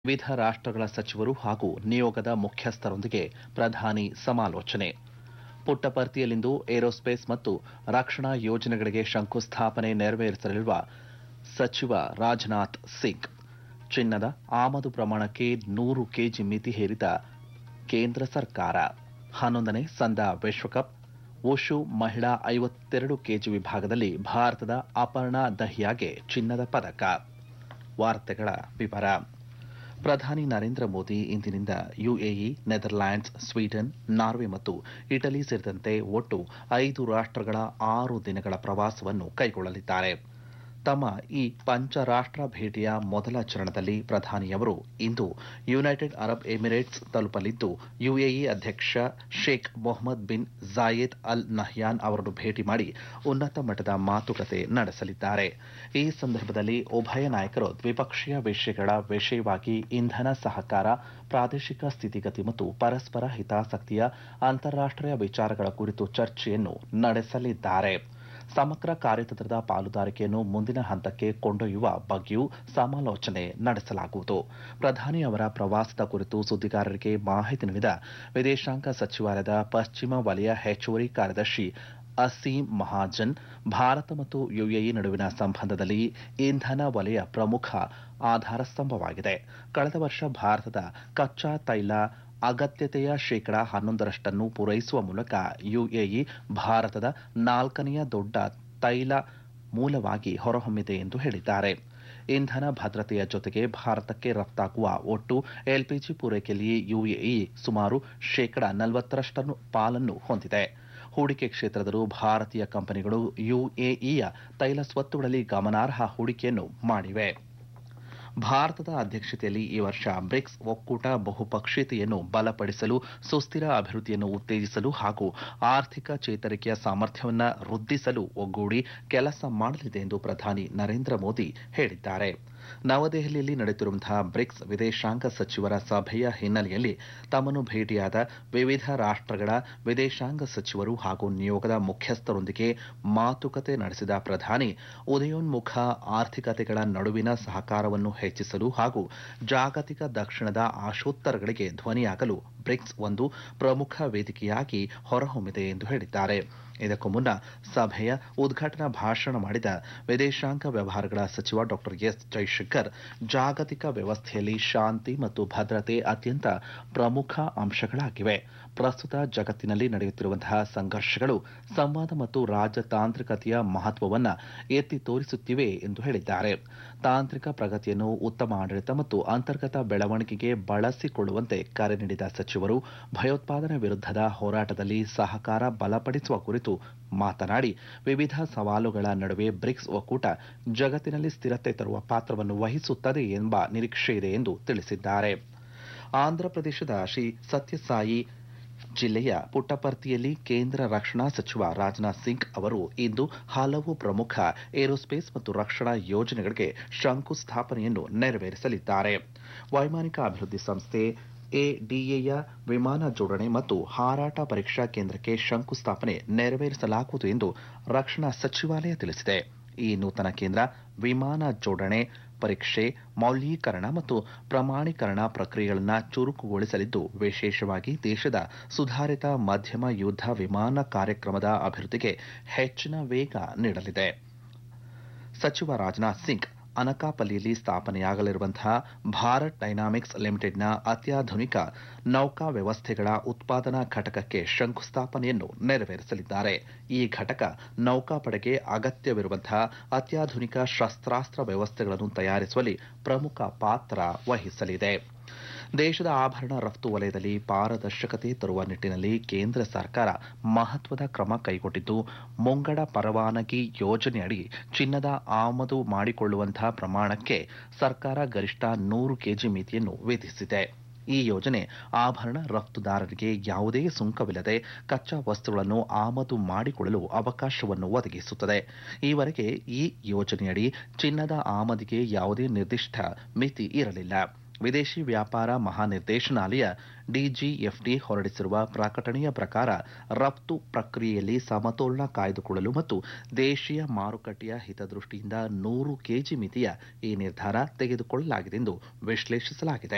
ವಿವಿಧ ರಾಷ್ಟ್ರಗಳ ಸಚಿವರು ಹಾಗೂ ನಿಯೋಗದ ಮುಖ್ಯಸ್ಥರೊಂದಿಗೆ ಪ್ರಧಾನಿ ಸಮಾಲೋಚನೆ ಪುಟ್ಟಪರ್ತಿಯಲ್ಲಿಂದು ಏರೋಸ್ಪೇಸ್ ಮತ್ತು ರಕ್ಷಣಾ ಯೋಜನೆಗಳಿಗೆ ಶಂಕುಸ್ಥಾಪನೆ ನೆರವೇರಿಸಲಿರುವ ಸಚಿವ ರಾಜನಾಥ್ ಸಿಂಗ್ ಚಿನ್ನದ ಆಮದು ಪ್ರಮಾಣಕ್ಕೆ ನೂರು ಕೆಜಿ ಮಿತಿ ಹೇರಿದ ಕೇಂದ್ರ ಸರ್ಕಾರ ಹನ್ನೊಂದನೇ ಸಂದ ವಿಶ್ವಕಪ್ ವುಶು ಮಹಿಳಾ ಐವತ್ತೆರಡು ಕೆಜಿ ವಿಭಾಗದಲ್ಲಿ ಭಾರತದ ಅಪರ್ಣಾ ದಹಿಯಾಗೆ ಚಿನ್ನದ ಪದಕ ವಾರ್ತೆಗಳ ವಿವರ ಪ್ರಧಾನಿ ನರೇಂದ್ರ ಮೋದಿ ಇಂದಿನಿಂದ ಯುಎಇ ನೆದರ್ಲ್ಯಾಂಡ್ಸ್ ಸ್ವೀಡನ್ ನಾರ್ವೆ ಮತ್ತು ಇಟಲಿ ಸೇರಿದಂತೆ ಒಟ್ಟು ಐದು ರಾಷ್ಟ್ರಗಳ ಆರು ದಿನಗಳ ಪ್ರವಾಸವನ್ನು ಕೈಗೊಳ್ಳಲಿದ್ದಾರೆ ತಮ್ಮ ಈ ಪಂಚರಾಷ್ಟ್ರ ಭೇಟಿಯ ಮೊದಲ ಚರಣದಲ್ಲಿ ಪ್ರಧಾನಿಯವರು ಇಂದು ಯುನೈಟೆಡ್ ಅರಬ್ ಎಮಿರೇಟ್ಸ್ ತಲುಪಲಿದ್ದು ಯುಎಇ ಅಧ್ಯಕ್ಷ Sheikh Mohamed bin Zayed Al Nahyan ಅವರನ್ನು ಭೇಟಿ ಮಾಡಿ ಉನ್ನತ ಮಟ್ಟದ ಮಾತುಕತೆ ನಡೆಸಲಿದ್ದಾರೆ ಈ ಸಂದರ್ಭದಲ್ಲಿ ಉಭಯ ನಾಯಕರು ದ್ವಿಪಕ್ಷೀಯ ವಿಷಯಗಳ ವಿಷಯವಾಗಿ ಇಂಧನ ಸಹಕಾರ ಪ್ರಾದೇಶಿಕ ಸ್ಥಿತಿಗತಿ ಮತ್ತು ಪರಸ್ಪರ ಹಿತಾಸಕ್ತಿಯ ಅಂತಾರಾಷ್ಟೀಯ ವಿಚಾರಗಳ ಕುರಿತು ಚರ್ಚೆಯನ್ನು ನಡೆಸಲಿದ್ದಾರೆ ಸಮಗ್ರ ಕಾರ್ಯತಂತ್ರದ ಪಾಲುದಾರಿಕೆಯನ್ನು ಮುಂದಿನ ಹಂತಕ್ಕೆ ಕೊಂಡೊಯ್ಯುವ ಬಗ್ಗೆಯೂ ಸಮಾಲೋಚನೆ ನಡೆಸಲಾಗುವುದು ಪ್ರಧಾನಿ ಅವರ ಪ್ರವಾಸದ ಕುರಿತು ಸುದ್ದಿಗಾರರಿಗೆ ಮಾಹಿತಿ ನೀಡಿದ ವಿದೇಶಾಂಗ ಸಚಿವಾಲಯದ ಪಶ್ಚಿಮ ವಲಯ ಹೆಚ್ಚುವರಿ ಕಾರ್ಯದರ್ಶಿ ಅಸೀಂ ಮಹಾಜನ್ ಭಾರತ ಮತ್ತು ಯುಎಇ ನಡುವಿನ ಸಂಬಂಧದಲ್ಲಿ ಇಂಧನ ವಲಯ ಪ್ರಮುಖ ಆಧಾರ ಸ್ತಂಭವಾಗಿದೆ ಕಳೆದ ವರ್ಷ ಭಾರತದ ಕಚ್ಚಾ ತೈಲ ಅಗತ್ಯತೆಯ ಶೇಕಡ ಹನ್ನೊಂದರಷ್ಟನ್ನು ಪೂರೈಸುವ ಮೂಲಕ ಯುಎಇ ಭಾರತದ ನಾಲ್ಕನೆಯ ದೊಡ್ಡ ತೈಲ ಮೂಲವಾಗಿ ಹೊರಹೊಮ್ಮಿದೆ ಎಂದು ಹೇಳಿದ್ದಾರೆ ಇಂಧನ ಭದ್ರತೆಯ ಜೊತೆಗೆ ಭಾರತಕ್ಕೆ ರಫ್ತಾಗುವ ಒಟ್ಟು ಎಲ್ಪಿಜಿ ಪೂರೈಕೆಯಲ್ಲಿ ಯುಎಇ ಸುಮಾರು ಶೇಕಡ ನಲವತ್ತರಷ್ಟನ್ನು ಪಾಲನ್ನು ಹೊಂದಿದೆ ಹೂಡಿಕೆ ಕ್ಷೇತ್ರದಲ್ಲೂ ಭಾರತೀಯ ಕಂಪನಿಗಳು ಯುಎಇಯ ತೈಲ ಸ್ವತ್ತುಗಳಲ್ಲಿ ಗಮನಾರ್ಹ ಹೂಡಿಕೆಯನ್ನು ಮಾಡಿವೆ ಭಾರತದ ಅಧ್ಯಕ್ಷತೆಯಲ್ಲಿ ಈ ವರ್ಷ ಬ್ರಿಕ್ಸ್ ಒಕ್ಕೂಟ ಬಹುಪಕ್ಷೀಯತೆಯನ್ನು ಬಲಪಡಿಸಲು ಸುಸ್ಥಿರ ಅಭಿವೃದ್ಧಿಯನ್ನು ಉತ್ತೇಜಿಸಲು ಹಾಗೂ ಆರ್ಥಿಕ ಚೇತರಿಕೆಯ ಸಾಮರ್ಥ್ಯವನ್ನು ವೃದ್ಧಿಸಲು ಒಗ್ಗೂಡಿ ಕೆಲಸ ಮಾಡಲಿದೆ ಎಂದು ಪ್ರಧಾನಿ ನರೇಂದ್ರ ಮೋದಿ ಹೇಳಿದ್ದಾರೆ ನವದೆಹಲಿಯಲ್ಲಿ ನಡೆಯುತ್ತಿರುವಂತಹ ಬ್ರಿಕ್ಸ್ ವಿದೇಶಾಂಗ ಸಚಿವರ ಸಭೆಯ ಹಿನ್ನೆಲೆಯಲ್ಲಿ ತಮ್ಮನ್ನು ಭೇಟಿಯಾದ ವಿವಿಧ ರಾಷ್ಟ್ರಗಳ ವಿದೇಶಾಂಗ ಸಚಿವರು ಹಾಗೂ ನಿಯೋಗದ ಮುಖ್ಯಸ್ಥರೊಂದಿಗೆ ಮಾತುಕತೆ ನಡೆಸಿದ ಪ್ರಧಾನಿ ಉದಯೋನ್ಮುಖ ಆರ್ಥಿಕತೆಗಳ ನಡುವಿನ ಸಹಕಾರವನ್ನು ಹೆಚ್ಚಿಸಲು ಹಾಗೂ ಜಾಗತಿಕ ದಕ್ಷಿಣದ ಆಶೋತ್ತರಗಳಿಗೆ ಧ್ವನಿಯಾಗಲು ಬ್ರಿಕ್ಸ್ ಒಂದು ಪ್ರಮುಖ ವೇದಿಕೆಯಾಗಿ ಹೊರಹೊಮ್ಮಿದೆ ಎಂದು ಹೇಳಿದ್ದಾರೆ ಇದಕ್ಕೂ ಮುನ್ನ ಸಭೆಯ ಉದ್ಘಾಟನಾ ಭಾಷಣ ಮಾಡಿದ ವಿದೇಶಾಂಗ ವ್ಯವಹಾರಗಳ ಸಚಿವ ಡಾ ಎಸ್ ಜೈಶಂಕರ್ ಜಾಗತಿಕ ವ್ಯವಸ್ಥೆಯಲ್ಲಿ ಶಾಂತಿ ಮತ್ತು ಭದ್ರತೆ ಅತ್ಯಂತ ಪ್ರಮುಖ ಅಂಶಗಳಾಗಿವೆ ಪ್ರಸ್ತುತ ಜಗತ್ತಿನಲ್ಲಿ ನಡೆಯುತ್ತಿರುವಂತಹ ಸಂಘರ್ಷಗಳು ಸಂವಾದ ಮತ್ತು ರಾಜತಾಂತ್ರಿಕತೆಯ ಮಹತ್ವವನ್ನು ಎತ್ತಿ ತೋರಿಸುತ್ತಿವೆ ಎಂದು ಹೇಳಿದ್ದಾರೆ ತಾಂತ್ರಿಕ ಪ್ರಗತಿಯನ್ನು ಉತ್ತಮ ಆಡಳಿತ ಮತ್ತು ಅಂತರ್ಗತ ಬೆಳವಣಿಗೆಗೆ ಬಳಸಿಕೊಳ್ಳುವಂತೆ ಕರೆ ನೀಡಿದ ಸಚಿವರು ಭಯೋತ್ಪಾದನೆ ವಿರುದ್ಧದ ಹೋರಾಟದಲ್ಲಿ ಸಹಕಾರ ಬಲಪಡಿಸುವ ಕುರಿತು ಮಾತನಾಡಿ ವಿವಿಧ ಸವಾಲುಗಳ ನಡುವೆ ಬ್ರಿಕ್ಸ್ ಒಕ್ಕೂಟ ಜಗತ್ತಿನಲ್ಲಿ ಸ್ಥಿರತೆ ತರುವ ಪಾತ್ರವನ್ನು ವಹಿಸುತ್ತದೆ ಎಂಬ ನಿರೀಕ್ಷೆಯಿದೆ ಎಂದು ತಿಳಿಸಿದ್ದಾರೆ ಆಂಧ್ರಪ್ರದೇಶದ ಶ್ರೀ ಸತ್ಯಸಾಯಿ ಜಿಲ್ಲೆಯ ಪುಟ್ಟಪರ್ತಿಯಲ್ಲಿ ಕೇಂದ್ರ ರಕ್ಷಣಾ ಸಚಿವ ರಾಜನಾಥ್ ಸಿಂಗ್ ಅವರು ಇಂದು ಹಲವು ಪ್ರಮುಖ ಏರೋಸ್ಪೇಸ್ ಮತ್ತು ರಕ್ಷಣಾ ಯೋಜನೆಗಳಿಗೆ ಶಂಕುಸ್ಥಾಪನೆಯನ್ನು ನೆರವೇರಿಸಲಿದ್ದಾರೆ ವೈಮಾನಿಕ ಅಭಿವೃದ್ಧಿ ಸಂಸ್ಥೆ ಎಡಿಎಯ ವಿಮಾನ ಜೋಡಣೆ ಮತ್ತು ಹಾರಾಟ ಪರೀಕ್ಷಾ ಕೇಂದ್ರಕ್ಕೆ ಶಂಕುಸ್ಥಾಪನೆ ನೆರವೇರಿಸಲಾಗುವುದು ಎಂದು ರಕ್ಷಣಾ ಸಚಿವಾಲಯ ತಿಳಿಸಿದೆ ಈ ನೂತನ ಕೇಂದ್ರ ವಿಮಾನ ಜೋಡಣೆ ಪರೀಕ್ಷೆ ಮೌಲ್ಯೀಕರಣ ಮತ್ತು ಪ್ರಮಾಣೀಕರಣ ಪ್ರಕ್ರಿಯೆಗಳನ್ನು ಚುರುಕುಗೊಳಿಸಲಿದ್ದು ವಿಶೇಷವಾಗಿ ದೇಶದ ಸುಧಾರಿತ ಮಧ್ಯಮ ಯುದ್ಧ ವಿಮಾನ ಕಾರ್ಯಕ್ರಮದ ಅಭಿವೃದ್ಧಿಗೆ ಹೆಚ್ಚಿನ ವೇಗ ನೀಡಲಿದೆ ಸಚಿವ ರಾಜನಾಥ್ ಸಿಂಗ್ ಅನಕಾಪಲ್ಲಿಯಲ್ಲಿ ಸ್ಥಾಪನೆಯಾಗಲಿರುವಂತಹ ಭಾರತ್ ಡೈನಾಮಿಕ್ಸ್ ಲಿಮಿಟೆಡ್ನ ಅತ್ಯಾಧುನಿಕ ನೌಕಾ ವ್ಯವಸ್ಥೆಗಳ ಉತ್ಪಾದನಾ ಘಟಕಕ್ಕೆ ಶಂಕುಸ್ಥಾಪನೆಯನ್ನು ನೆರವೇರಿಸಲಿದ್ದಾರೆ ಈ ಘಟಕ ನೌಕಾಪಡೆಗೆ ಅಗತ್ಯವಿರುವಂತಹ ಅತ್ಯಾಧುನಿಕ ಶಸ್ತ್ರಾಸ್ತ್ರ ವ್ಯವಸ್ಥೆಗಳನ್ನು ತಯಾರಿಸುವಲ್ಲಿ ಪ್ರಮುಖ ಪಾತ್ರ ವಹಿಸಲಿದೆ ದೇಶದ ಆಭರಣ ರಫ್ತು ವಲಯದಲ್ಲಿ ಪಾರದರ್ಶಕತೆ ತರುವ ನಿಟ್ಟಿನಲ್ಲಿ ಕೇಂದ್ರ ಸರ್ಕಾರ ಮಹತ್ವದ ಕ್ರಮ ಕೈಗೊಂಡಿದ್ದು ಮುಂಗಡ ಪರವಾನಗಿ ಯೋಜನೆಯಡಿ ಚಿನ್ನದ ಆಮದು ಮಾಡಿಕೊಳ್ಳುವಂತಹ ಪ್ರಮಾಣಕ್ಕೆ ಸರ್ಕಾರ ಗರಿಷ್ಠ ನೂರು ಕೆಜಿ ಮಿತಿಯನ್ನು ವಿಧಿಸಿದೆ ಈ ಯೋಜನೆ ಆಭರಣ ರಫ್ತುದಾರರಿಗೆ ಯಾವುದೇ ಸುಂಕವಿಲ್ಲದೆ ಕಚ್ಚಾ ವಸ್ತುಗಳನ್ನು ಆಮದು ಮಾಡಿಕೊಳ್ಳಲು ಅವಕಾಶವನ್ನು ಒದಗಿಸುತ್ತದೆ ಈವರೆಗೆ ಈ ಯೋಜನೆಯಡಿ ಚಿನ್ನದ ಆಮದಿಗೆ ಯಾವುದೇ ನಿರ್ದಿಷ್ಟ ಮಿತಿ ಇರಲಿಲ್ಲ ವಿದೇಶಿ ವ್ಯಾಪಾರ ಮಹಾನಿರ್ದೇಶನಾಲಯ ಡಿಜಿಎಫ್ಡಿ ಹೊರಡಿಸಿರುವ ಪ್ರಕಟಣೆಯ ಪ್ರಕಾರ ರಫ್ತು ಪ್ರಕ್ರಿಯೆಯಲ್ಲಿ ಸಮತೋಲನ ಕಾಯ್ದುಕೊಳ್ಳಲು ಮತ್ತು ದೇಶೀಯ ಮಾರುಕಟ್ಟೆಯ ಹಿತದೃಷ್ಟಿಯಿಂದ ನೂರು ಕೆಜಿ ಮಿತಿಯ ಈ ನಿರ್ಧಾರ ತೆಗೆದುಕೊಳ್ಳಲಾಗಿದೆ ಎಂದು ವಿಶ್ಲೇಷಿಸಲಾಗಿದೆ